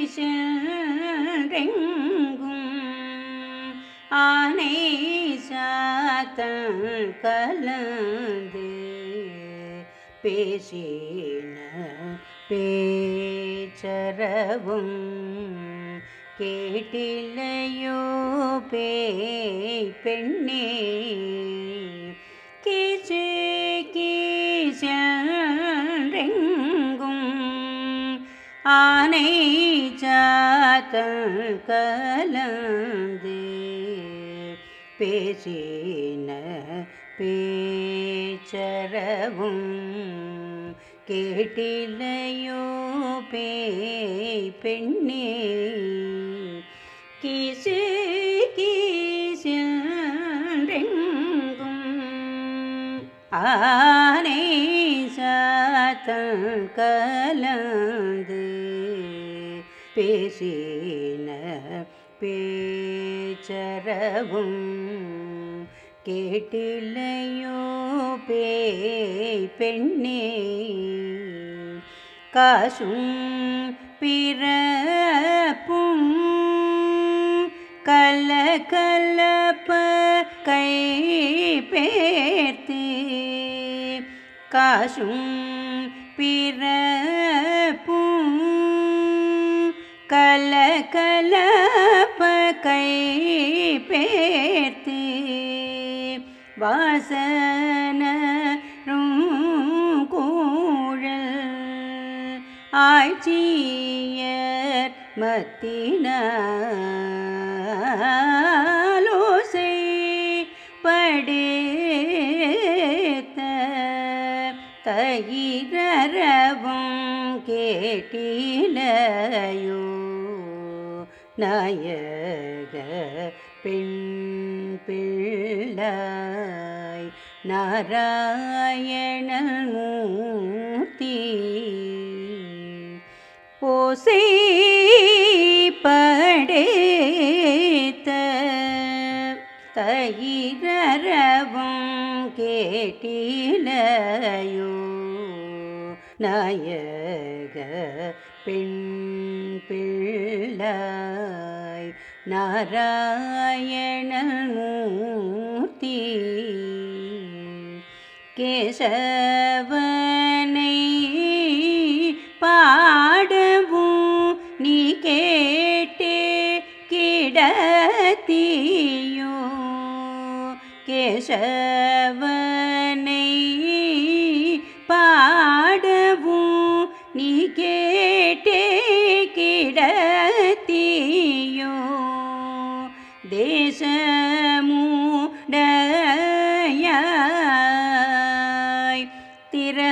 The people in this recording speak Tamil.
சென்றெங்கும் ஆனை சாத்தன் கலந்து பேசின பேச்சரவும் கேட்டிலையோ பேய் பெண்ணே கீச்சு கீசென்றெங்கும் ஆனை சாத்தன் கலந்து பேசின பேச்சரவும் கேட்டிலையோ பேய் பெண்ணே கீசு கீசென்றெங்கும் ஆனை சாத்தன் கலந்து பேசின பேச்சரவும் கேட்டிலையோ பேய் பெண்ணே காசும் பிறப்பும் கல கலப்ப கை பேர்த்து காசும் பிறப்பும் கல கலப்ப கை பேர்த்து வாசனரும் கூழல் ஆட்சியர் மத்தினாலோசை படேத்த தயிரவும் கேட்டிலையோ நாயக பெண் பிள்ளாய் நாராயணன் மூர்த்தி ஓசை படேத்த தயிரவும் கேட்டிலையோ நாயக பெண் பிள்ளாய் நாராயணன் மூர்த்தி கேசவனை பாடவும் நீ கேட்டே கிடத்தியோ கேசவனை பாடவும் நீ கேட்டே கிடத்தியோ தேசமுடையாய் திற